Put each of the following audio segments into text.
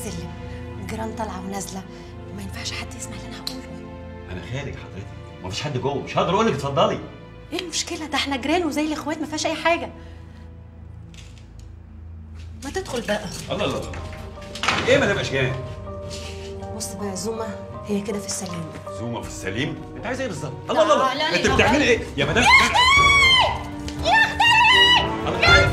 السلم الجيران طالعه ونازله وما ينفعش حد يسمع اللي انا هقوله انا خارج حضرتك مفيش حد جوه مش هقدر اقول لك اتفضلي ايه المشكله ده احنا جيران وزي الاخوات ما فيهاش اي حاجه ما تدخل بقى الله الله الله ايه ما تبقاش جاي بص بقى يا زومه هي كده في السليم زومه في السليم انت عايزه ايه بالظبط الله الله لا، الله لا، انت لا. بتعملي ايه يا مدام يا اختي يا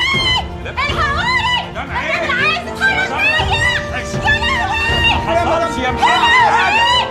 حصلش يا محمد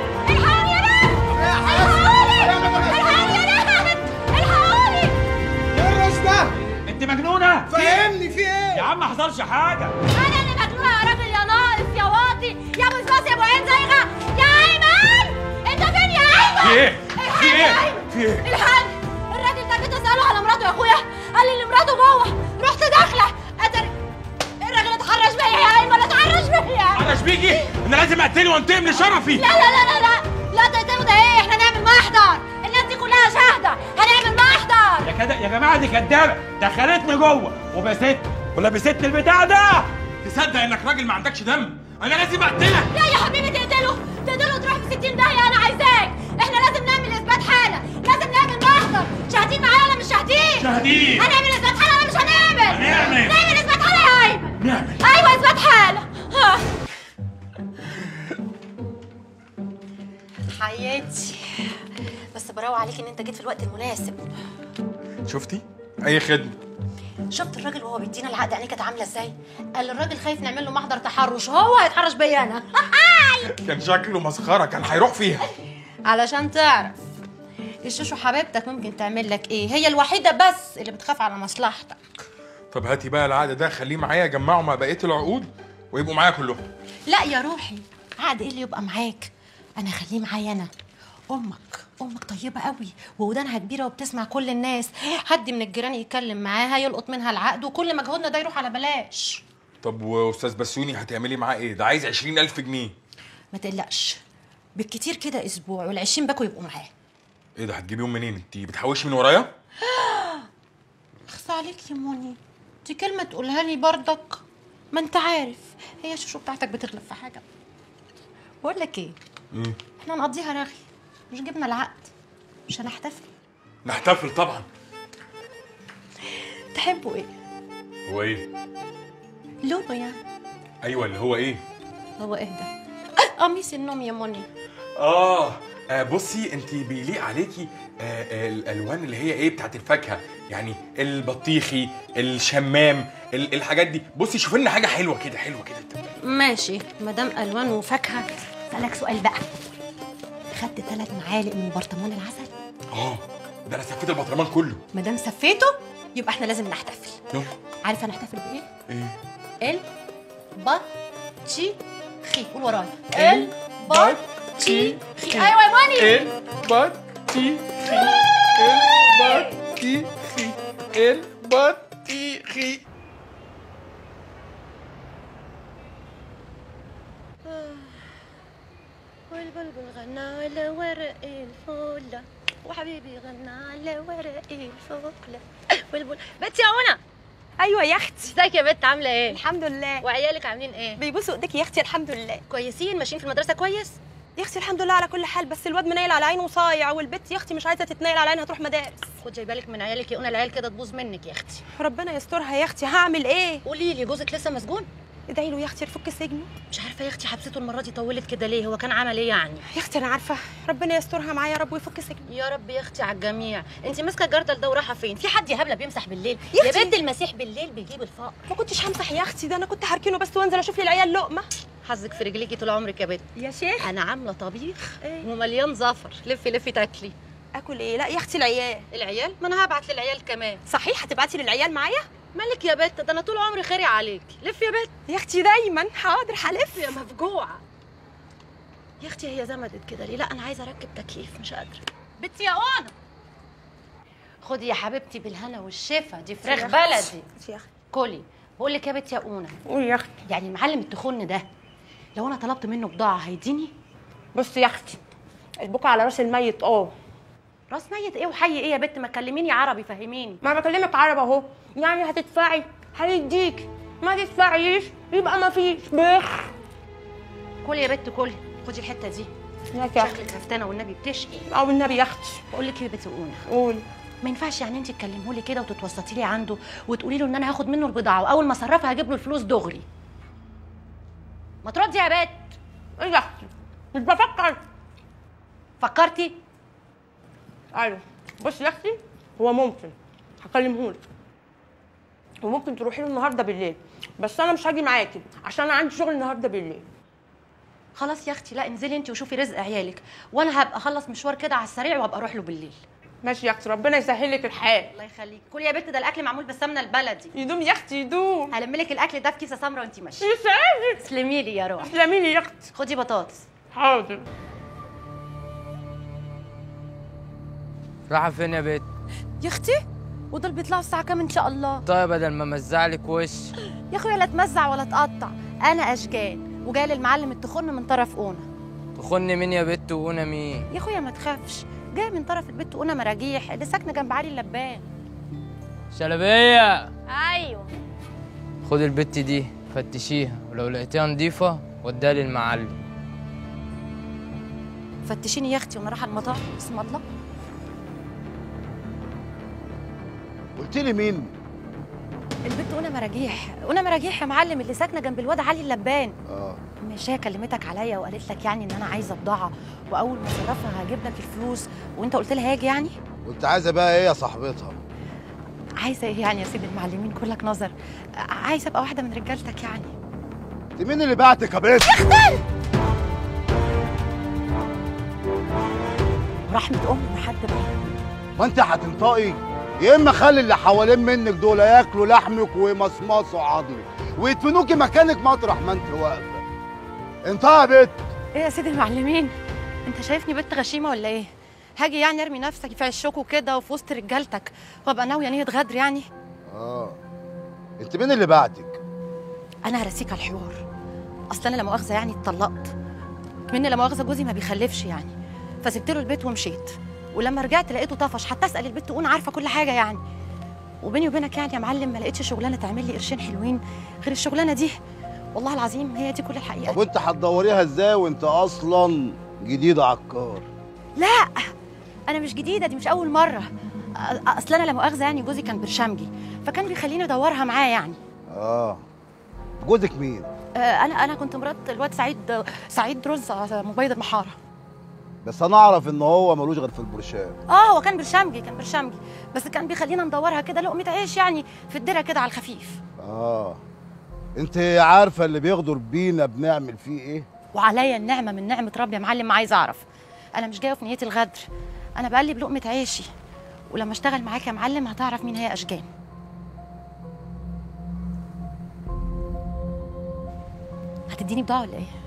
ايه الرش ده؟ انت مجنونه فهمني في ايه؟ يا عم ما حصلش حاجه انا اللي مجنونه يا راجل يا ناقص يا واطي يا ابو اسماس يا ابو عين زيغه يا ايمن انت فين يا ايمن في ايه؟ في الحقني يا ايه؟ أيمن. في ايه؟ الحقني الراجل ده جيت اساله على مراته يا اخويا قال لي ان مراته جوه رحت داخله اتر الراجل اتحرش بيا يا ايمن اتحرش بيا انا شبيكي انا لازم اقتله وانتقم لشرفي لا لا لا لا لا لا تقتلوا ده ايه احنا نعمل محضر الناس دي كلها شاهده هنعمل محضر يا كده يا جماعه دي كدابه دخلتني جوه وبست ولبستني البتاع ده تصدق انك راجل ما عندكش دم انا لازم اقتلك لا يا حبيبي تقتله تقتله وتروح في 60 داهيه انا عايزاك احنا لازم نعمل اثبات حاله لازم نعمل محضر شاهدين معايا ولا مش شاهدين شاهدين. هنعمل اثبات حاله ولا مش هنعمل هنعمل. نعمل اثبات حاله يا ايمن نعمل ايوه اثبات حاله ها. حياتي بس براوي عليك ان انت جيت في الوقت المناسب شفتي؟ اي خدمه شفت الراجل وهو بيدينا العقد عينيه كانت عامله ازاي قال الراجل خايف نعمل له محضر تحرش هو هيتحرش بيا انا كان شكله مسخره كان هيروح فيها علشان تعرف الشوشو حبيبتك ممكن تعمل لك ايه هي الوحيده بس اللي بتخاف على مصلحتك طب هاتي بقى العقد ده خليه معايا جمعه مع بقيه العقود ويبقوا معايا كلهم لا يا روحي عقد ايه اللي يبقى معاك انا خليه معايا انا امك امك طيبه قوي وودانها كبيره وبتسمع كل الناس حد من الجيران يتكلم معاها يلقط منها العقد وكل مجهودنا ده يروح على بلاش طب واستاذ بسيوني هتعملي معاه ايه ده عايز 20000 جنيه ما تقلقش بالكتير كده اسبوع والعشرين باكو يبقوا معاه ايه ده هتجيبيهم منين انت بتحوشي من ورايا اخصى عليك يا موني دي كلمه تقولها لي برضك ما انت عارف هي الشوشو بتاعتك بتغلب في حاجه بقول لك ايه ايه احنا نقضيها رغي مش جبنا العقد مش هنحتفل نحتفل طبعا تحبوا ايه هو ايه لونه يعني ايوه اللي هو ايه هو ايه ده آه، قميص النوم يا موني اه آه، بصي انت بيليق عليكي آه آه، الالوان اللي هي ايه بتاعت الفاكهه يعني البطيخي الشمام ال- الحاجات دي بصي شوفي لنا حاجه حلوه كده حلوه كده ماشي مدام الوان وفاكهه اسالك سؤال بقى خدت ثلاث معالق من برطمان العسل اه ده انا سفيت البطرمان كله مدام سفيته يبقى احنا لازم نحتفل يلا عارفه هنحتفل بايه ايه البطيخي قول ورايا البطيخي ايوه يا ماني البطيخي البطيخي البطيخي والبلبل غنى على ورق الفولة وحبيبي غنى على ورق الفولة والبل بنت يا منى ايوه يا اختي ازيك يا بنت عامله ايه الحمد لله وعيالك عاملين ايه بيبوسوا ايديك يا اختي الحمد لله كويسين ماشيين في المدرسه كويس يا اختي الحمد لله على كل حال بس الواد منيل على عينه وصايع والبت يا اختي مش عايزه تتنيل على عينها تروح مدارس خدي بالك من عيالك يا منى العيال كده تبوظ منك يا اختي ربنا يسترها يا اختي هعمل ايه قولي لي جوزك لسه مسجون ادعي له يا اختي يفك سجنه مش عارفه يا اختي حبسته المره دي طولت كده ليه هو كان عمل ايه يعني يا اختي انا عارفه ربنا يسترها معايا يا رب ويفك سجنه يا رب يا اختي على الجميع انت ماسكه الجردل ده ورايحه فين في حد يا هبله بيمسح بالليل يا يا أختي. بنت المسيح بالليل بيجيب الفقر ما كنتش همسح يا اختي ده انا كنت هركنه بس وانزل اشوف لي العيال لقمه حظك في رجليكي طول عمرك يا بنت يا شيخ انا عامله طبيخ إيه؟ ومليان زفر لفي لفي تاكلي اكل ايه لا يا اختي العيال العيال ما انا هبعت للعيال كمان صحيح هتبعتي للعيال معايا مالك يا بنت ده انا طول عمري خيري عليك لف يا بنت يا اختي دايما حاضر هلف يا مفجوعه يا اختي هي زمدت كده ليه لا انا عايزه اركب تكييف مش قادره بنتي يا انا خدي يا حبيبتي بالهنا والشفا دي فراخ يا بلدي أختي. يا اختي كلي بقول لك يا بنتي يا اونه قولي يا اختي يعني المعلم التخن ده لو انا طلبت منه بضاعه هيديني بصي يا اختي البكا على راس الميت اه راس ميت ايه وحي ايه يا بنت ما تكلميني عربي فهميني ما بكلمك عرب اهو يعني هتدفعي هيديك ما تدفعيش يبقى ما فيش بخ كلي يا بت كلي خدي الحته دي هناك يا اختي شكلك هفتانه والنبي بتشقي او النبي يا اختي بقول لك ايه يا بت اونه قول ما ينفعش يعني انت تكلمه لي كده وتتوسطي لي عنده وتقولي له ان انا هاخد منه البضاعه واول ما اصرفها هجيب له الفلوس دغري ما تردي يا بت ايه يا اختي مش بفكر فكرتي ايوه بص يا اختي هو ممكن هكلمهولك وممكن تروحي له النهارده بالليل بس انا مش هاجي معاكي عشان انا عندي شغل النهارده بالليل خلاص يا اختي لا انزلي انت وشوفي رزق عيالك وانا هبقى اخلص مشوار كده على السريع وهبقى اروح له بالليل ماشي يا اختي ربنا يسهل لك الحال الله يخليك كلي يا بت ده الاكل معمول بالسمنه البلدي يدوم يا اختي يدوم هلم لك الاكل ده في كيسه سمراء وانت ماشيه يسعدك تسلمي لي يا روح تسلمي لي يا اختي خدي بطاطس حاضر رايحة فين يا بت؟ يا اختي ودول بيطلعوا الساعه كام ان شاء الله طيب بدل ما مزعلك وش يا اخويا لا تمزع ولا تقطع انا اشجان وجاي للمعلم التخن من طرف اونا تخني مين يا بت وانا مين؟ يا اخويا ما تخافش جاي من طرف البيت اونا مراجيح اللي ساكنه جنب علي اللبان شلبية ايوه خد البت دي فتشيها ولو لقيتيها نضيفة وديها للمعلم فتشيني يا اختي وانا رايحه المطار بسم الله قلت لي مين؟ البنت اونا مراجيح اونا مراجيح يا معلم اللي ساكنه جنب الواد علي اللبان اه مش هي كلمتك عليا وقالت لك يعني ان انا عايزه بضاعه واول ما صرفها هجيب لك الفلوس وانت قلت لها هاجي يعني كنت عايزه بقى ايه يا صاحبتها؟ عايزه ايه يعني يا سيدي المعلمين كلك نظر عايزه ابقى واحده من رجالتك يعني انت مين اللي بعتك يا بنت؟ ورحمه امي ما حد بقى ما انت هتنطقي يا اما خلي اللي حوالين منك دول ياكلوا لحمك ويمصمصوا عظمك ويدفنوكي مكانك مطرح ما انت واقفه انطقي يا بنت ايه يا سيدي المعلمين انت شايفني بنت غشيمه ولا ايه هاجي يعني ارمي نفسك في عشكوا كده وفي وسط رجالتك وابقى ناويه نيه غدر يعني اه انت مين اللي بعتك؟ انا هرسيك على الحوار اصل انا لا مؤاخذه يعني اتطلقت مني لا مؤاخذه جوزي ما بيخلفش يعني فسبت له البيت ومشيت ولما رجعت لقيته طفش حتى اسال البت تقول عارفه كل حاجه يعني وبيني وبينك يعني يا معلم ما لقيتش شغلانه تعمل لي قرشين حلوين غير الشغلانه دي والله العظيم هي دي كل الحقيقه طب وانت هتدوريها ازاي وانت اصلا جديده عكار؟ لا انا مش جديده دي مش اول مره أ- اصل انا لا مؤاخذه يعني جوزي كان برشامجي فكان بيخليني ادورها معاه يعني اه جوزك مين؟ آه، انا انا كنت مرات الواد سعيد سعيد رز آه، مبيض المحاره بس انا اعرف ان هو ملوش غير في البرشام اه هو كان برشامجي كان برشامجي بس كان بيخلينا ندورها كده لقمه عيش يعني في الدره كده على الخفيف اه انت عارفه اللي بيغدر بينا بنعمل فيه ايه؟ وعليا النعمه من نعمه ربي يا معلم ما عايزه اعرف انا مش جايه في نيتي الغدر انا بقلب لقمه عيشي ولما اشتغل معاك يا معلم هتعرف مين هي اشجان هتديني بضاعه ولا ايه